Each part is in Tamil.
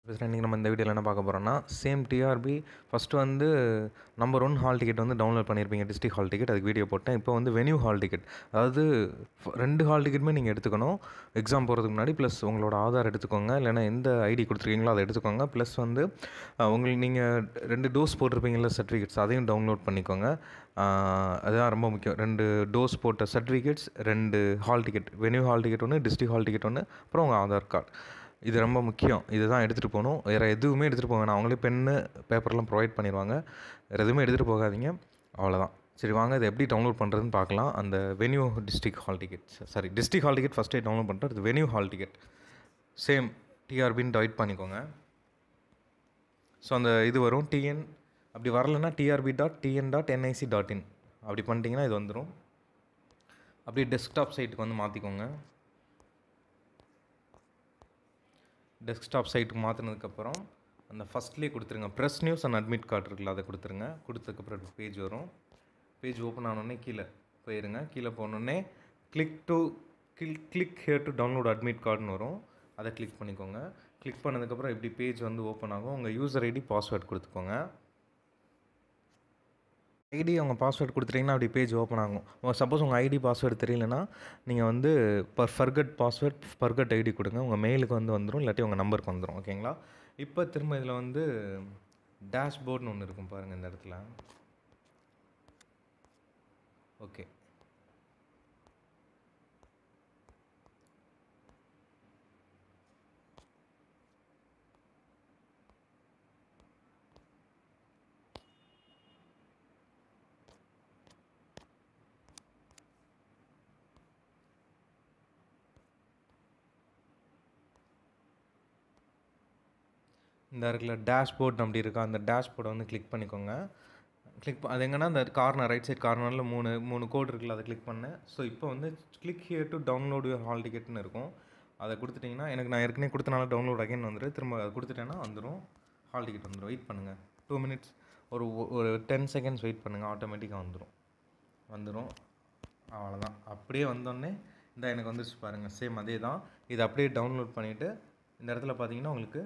பேசுகிறேன் இன்றைக்கி நம்ம இந்த வீடியோவில் என்ன பார்க்க போகிறோம்னா சேம் டிஆர்பி ஃபஸ்ட்டு வந்து நம்பர் ஒன் ஹால் டிக்கெட் வந்து டவுன்லோட் பண்ணியிருப்பீங்க டிஸ்ட்ரிக் ஹால் டிக்கெட் அதுக்கு வீடியோ போட்டேன் இப்போ வந்து வென்யூ ஹால் டிக்கெட் அதாவது ஃப- ரெண்டு ஹால் டிக்கெட்டுமே நீங்கள் எடுத்துக்கணும் எக்ஸாம் போகிறதுக்கு முன்னாடி ப்ளஸ் உங்களோட ஆதார் எடுத்துக்கோங்க இல்லைன்னா எந்த ஐடி கொடுத்துருக்கீங்களோ அதை எடுத்துக்கோங்க ப்ளஸ் வந்து அஹ், உங்களுக்கு நீங்கள் ரெண்டு டோஸ் போட்டிருப்பீங்களா சர்டிஃபிகேட்ஸ் அதையும் டவுன்லோட் பண்ணிக்கோங்க அஹ், அதுதான் ரொம்ப முக்கியம் ரெண்டு டோஸ் போட்ட சர்டிஃபிகேட்ஸ் ரெண்டு hall ticket venue hall ticket ஒன்று டிஸ்ட்ரிக் ஹால் டிக்கெட் ஒன்று அப்புறம் உங்கள் ஆதார் கார்டு இது ரொம்ப முக்கியம் இதுதான் எடுத்துகிட்டு போகணும் வேறு எதுவுமே எடுத்துகிட்டு போக வேணாம் அவங்களே பென்னு பேப்பர்லாம் ப்ரொவைட் பண்ணிடுவாங்க வேறு எதுவுமே எடுத்துகிட்டு போகாதீங்க அவ்வளோதான் சரி வாங்க இதை எப்படி டவுன்லோட் பண்ணுறதுன்னு பார்க்கலாம் அந்த venue district hall ticket sorry district hall ticket ஃபஸ்ட்டே டவுன்லோட் பண்ணுறது இது வென்யூ ஹால் டிக்கெட் சேம் டிஆர்பின்னு டைட் பண்ணிக்கோங்க ஸோ அந்த இது வரும் டிஎன் அப்படி வரலைன்னா TRB dot TN dot NIC dot in அப்படி பண்ணிட்டீங்கன்னா இது வந்துடும் அப்படியே டெஸ்க்டாப் சைட்டுக்கு வந்து மாற்றிக்கோங்க டெஸ்க்டாப் சைட்டுக்கு மாற்றினதுக்கப்புறம் அந்த ஃபஸ்ட்லேயே கொடுத்துருங்க press news and admit card இருக்குல்ல அதை கொடுத்துருங்க கொடுத்ததுக்கப்புறம் பேஜ் வரும் பேஜ் ஓப்பன் ஆனோடனே கீழே போயிருங்க கீழே போனோடனே click to click click here to download admit கார்டுன்னு வரும் அதை கிளிக் பண்ணிக்கோங்க கிளிக் பண்ணதுக்கப்புறம் இப்படி பேஜ் வந்து ஓப்பன் ஆகும் உங்கள் யூசர் ஐடி பாஸ்வேர்ட் கொடுத்துக்கோங்க ஐடி அவங்க பாஸ்வேர்ட் கொடுத்துட்டீங்கன்னா அப்படி பேஜ் ஓப்பன் ஆகும் சப்போஸ் உங்கள் ஐடி பாஸ்வேர்டு தெரியலனா நீங்கள் வந்து பர் ஃபர்கட் பாஸ்வேர்ட் ஃபர்கட் ஐடி கொடுங்க உங்கள் மெயிலுக்கு வந்து வந்துடும் இல்லாட்டி உங்கள் நம்பருக்கு வந்துடும் ஓகேங்களா இப்போ திரும்ப இதில் வந்து டேஷ்போர்ட்னு ஒன்று இருக்கும் பாருங்கள் இந்த இடத்துல ஓகே இந்த இருக்குல்ல டேஷ்போர்ட் அப்படி இருக்கா அந்த டேஷ்போர்டை வந்து கிளிக் பண்ணிக்கோங்க கிளிக் அது எங்கன்னா அந்த கார்னர் ரைட் சைட் கார்னரில் மூணு மூணு கோட் இருக்குல்ல அதை கிளிக் பண்ணேன் ஸோ இப்போ வந்து click here to download your hall டிக்கெட்னு இருக்கும் அதை கொடுத்துட்டிங்கன்னா எனக்கு நான் ஏற்கனவே கொடுத்தனால டவுன்லோட் அகைன் வந்துடும் திரும்ப அதை கொடுத்துட்டேன்னா வந்துடும் ஹால் டிக்கெட் வந்துடும் வெயிட் பண்ணுங்கள் டூ மினிட்ஸ் ஒரு ஒரு டென் செகண்ட்ஸ் வெயிட் பண்ணுங்கள் ஆட்டோமேட்டிக்காக வந்துடும் வந்துடும் அவ்வளோதான் அப்படியே வந்தோடனே இந்த எனக்கு வந்துச்சு பாருங்கள் சேம் அதே தான் இதை அப்படியே டவுன்லோட் பண்ணிவிட்டு இந்த இடத்துல பார்த்தீங்கன்னா உங்களுக்கு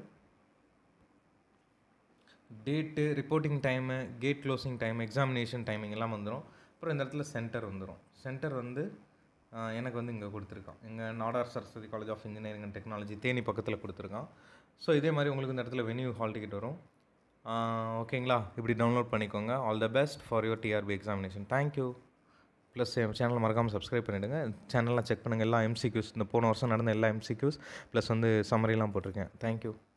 date reporting time gate closing time examination timing எல்லாம் வந்துடும் அப்புறம் இந்த இடத்துல சென்டர் வந்துடும் சென்டர் வந்து ஆஹ், எனக்கு வந்து இங்கே கொடுத்துருக்கான் எங்கள் Nadar Saraswathi college of engineering and technology Theni பக்கத்தில் கொடுத்துருக்கான் ஸோ இதே மாதிரி உங்களுக்கு இந்த இடத்துல வென்யூ ஹால் டிக்கெட் வரும் ஆஹ், ஓகேங்களா இப்படி டவுன்லோட் பண்ணிக்கோங்க all the best for your TRB examination thank you please என் சேனல் மறக்காமல் சப்ஸ்கிரைப் பண்ணிவிடுங்க சேனல்லாம் செக் பண்ணுங்கள் எல்லா எம்சிக்யூஸ் இந்த போன வருஷம் நடந்த எல்லா எம்சிக்யூஸ் ப்ளஸ் வந்து சம்மரிலாம் போட்டிருக்கேன் தேங்க்யூ